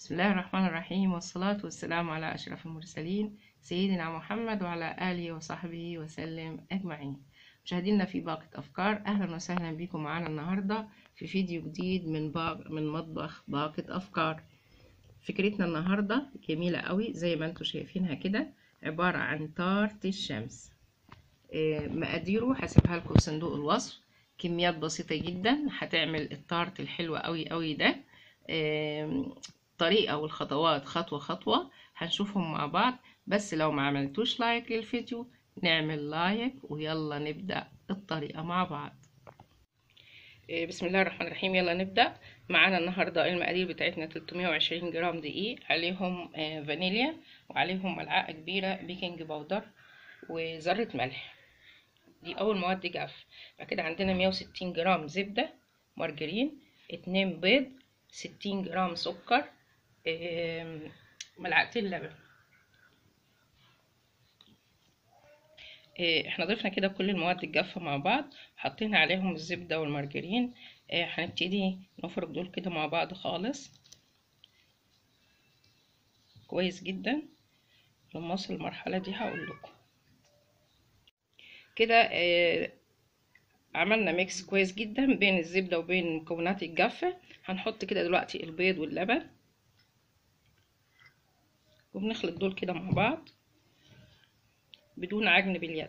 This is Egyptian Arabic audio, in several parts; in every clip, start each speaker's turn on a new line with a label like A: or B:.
A: بسم الله الرحمن الرحيم والصلاة والسلام على أشرف المرسلين سيدنا محمد وعلى آله وصحبه وسلم أجمعين مشاهدينا في باقة أفكار أهلا وسهلا بكم معنا النهاردة في فيديو جديد من باق من مطبخ باقة أفكار فكرتنا النهاردة جميلة قوي زي ما انتم شايفينها كده عبارة عن تارت الشمس آه، مقاديره هسيبها لكم في صندوق الوصف كميات بسيطة جدا هتعمل التارت الحلو قوي قوي ده آم، الطريقة والخطوات خطوة خطوة هنشوفهم مع بعض بس لو ما عملتوش لايك للفيديو نعمل لايك ويلا نبدأ الطريقة مع بعض إيه، بسم الله الرحمن الرحيم يلا نبدأ معانا النهاردة المقادير بتاعتنا 320 جرام دقيق عليهم آه، فانيليا وعليهم ملعقة كبيرة بيكنج باودر وذرة ملح دي أول مواد جاف بعد كده عندنا 160 جرام زبدة مارجرين اتنين بيض 60 جرام سكر آم، ملعقتين لبن إيه، احنا ضفنا كده كل المواد الجافة مع بعض حطينا عليهم الزبدة والمارجرين إيه، هنبتدي نفرك دول كده مع بعض خالص كويس جدا لما اوصل المرحلة دي هقول لكم كده إيه، عملنا ميكس كويس جدا بين الزبدة وبين المكونات الجافة هنحط كده دلوقتي البيض واللبن وبنخلط دول كده مع بعض بدون عجن باليد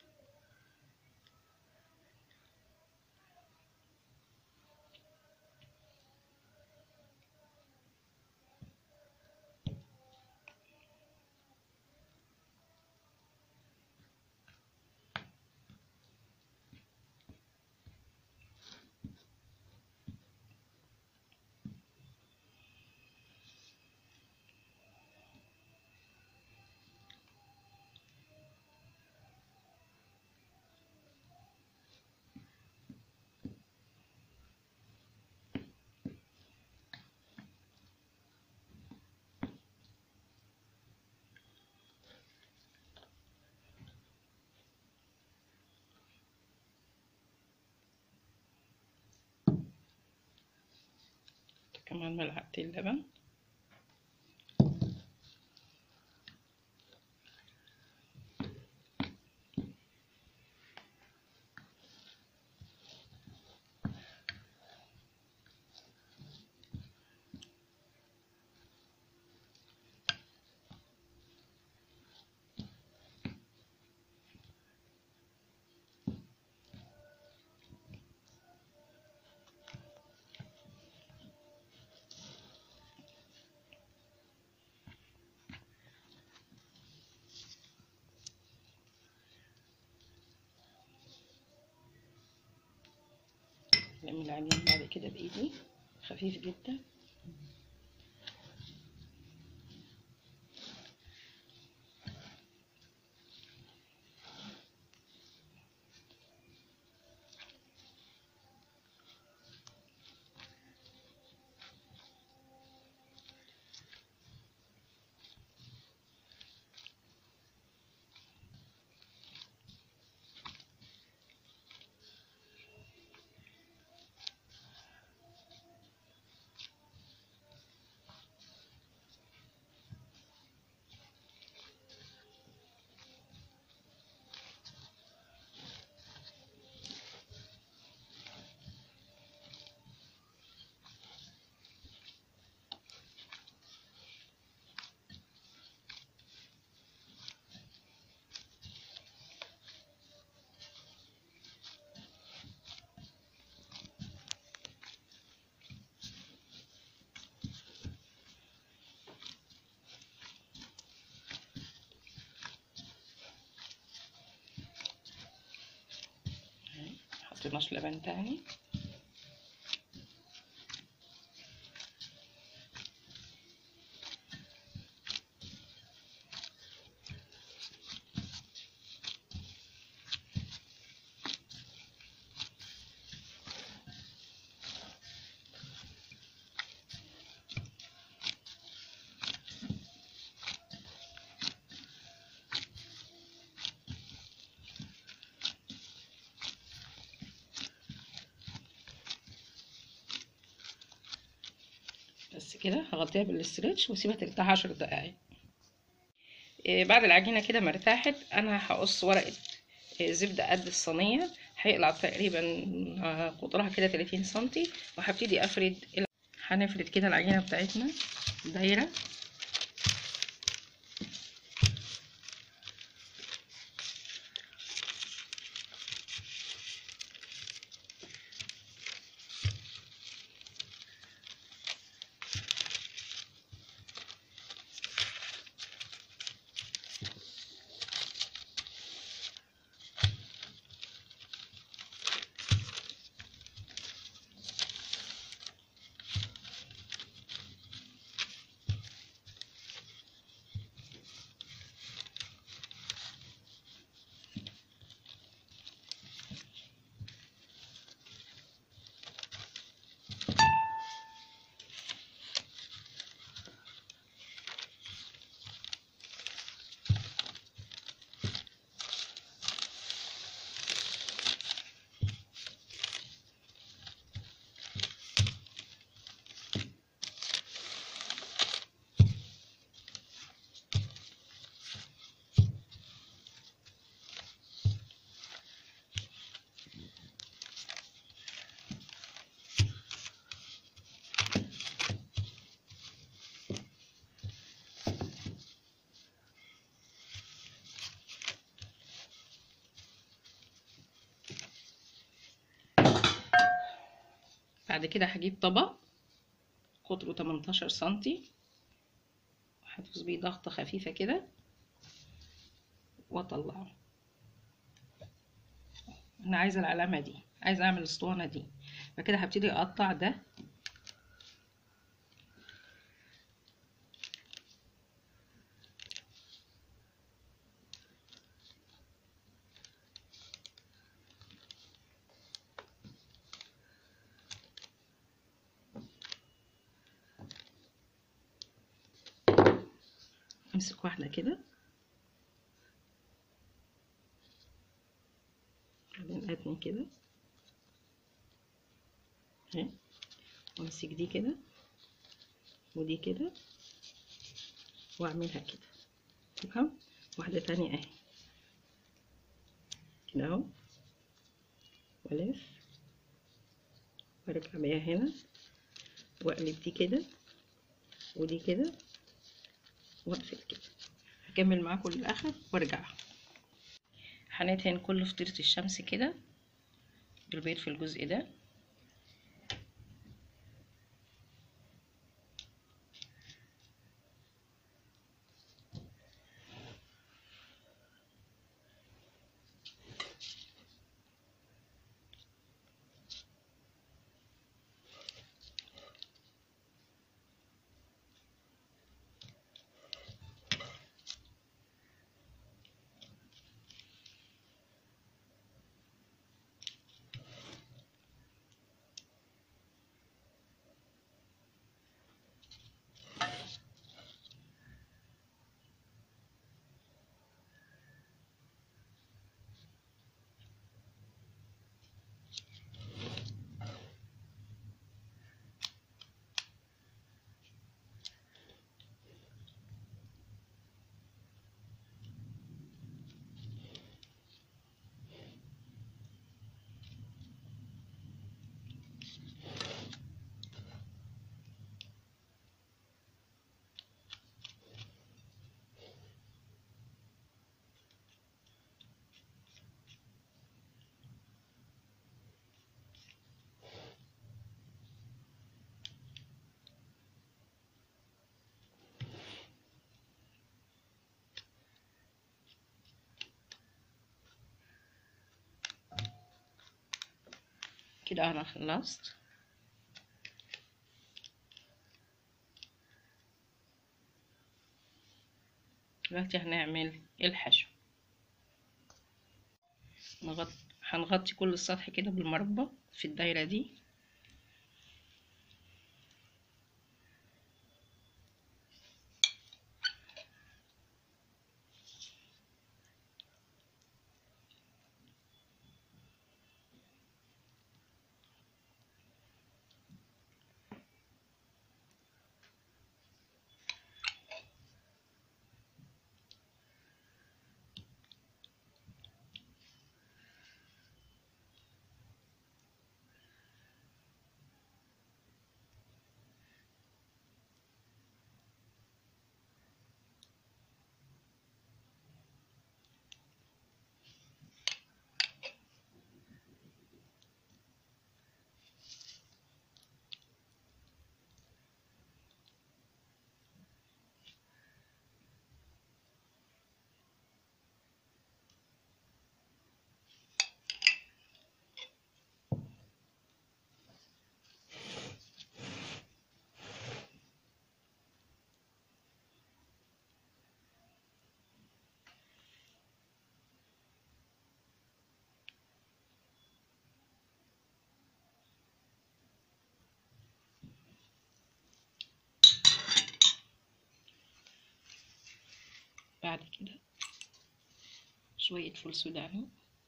A: كمان ملعقتين لبن نعمل العجين بعد كده بإيدي خفيف جدا حطيناش لبن تاني كده هغطيها بالاسترتش واسيبها ترتاح عشر دقايق إيه بعد العجينه كده ما ارتاحت انا هقص ورقه إيه زبده قد الصينيه هيقلع تقريبا آه، قطرها كده 30 سنتي وهبتدي افرد ال- هنفرد كده العجينه بتاعتنا دايره بعد كده هجيب طبق قطره 18 سنتي هدوس بيه ضغطة خفيفة كده واطلعه انا عايزة العلامة دي عايزة اعمل الاسطوانة دي فكده هبتدي اقطع ده امسك واحدة كده بعدين اتني كده اهي وامسك دي كده ودي كده واعملها كده تمام واحدة تانية اهي كده اهو والف وارجع بيها هنا واقلب دي كده ودي كده واقفل كده هكمل معاكم للاخر وارجع هندهن كل فطيرة الشمس كده بالبيض في الجزء ده كده انا خلصت دلوقتي هنعمل الحشو نغطي هنغطي كل السطح كده بالمربى في الدايرة دي بعد كده شوية فول سوداني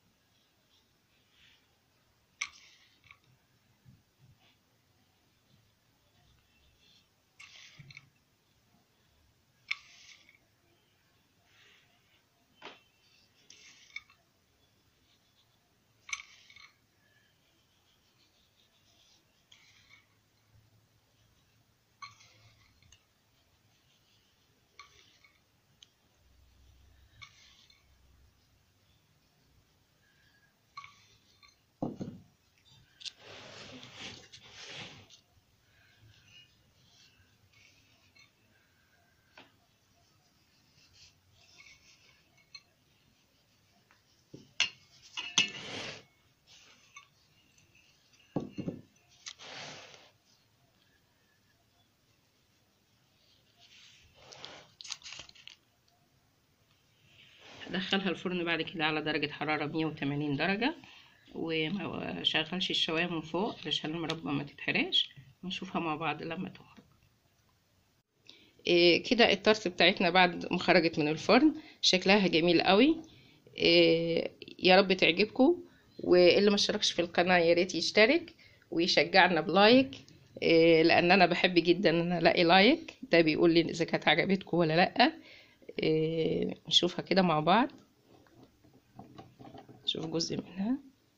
A: هدخلها الفرن بعد كده على درجة حرارة 180 درجة وما شغلش الشواية من فوق علشان المربى ما تتحرقش ونشوفها مع بعض لما تخرج إيه كده الطرف بتاعتنا بعد ما خرجت من الفرن شكلها جميل قوي إيه يا رب تعجبكم واللي ما اشتركش في القناة يا ريت يشترك ويشجعنا بلايك إيه لان انا بحب جدا ان انا الاقي لايك ده بيقول لي اذا كانت عجبتكم ولا لا إيه نشوفها كده مع بعض نشوف جزء منها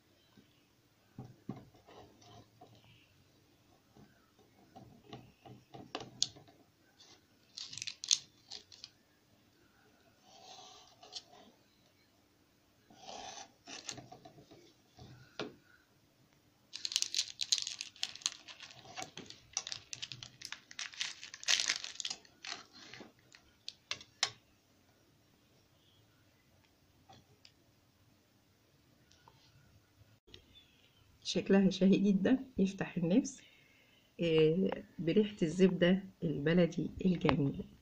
A: شكلها شهي جدا يفتح النفس بريحة الزبدة البلدي الجميلة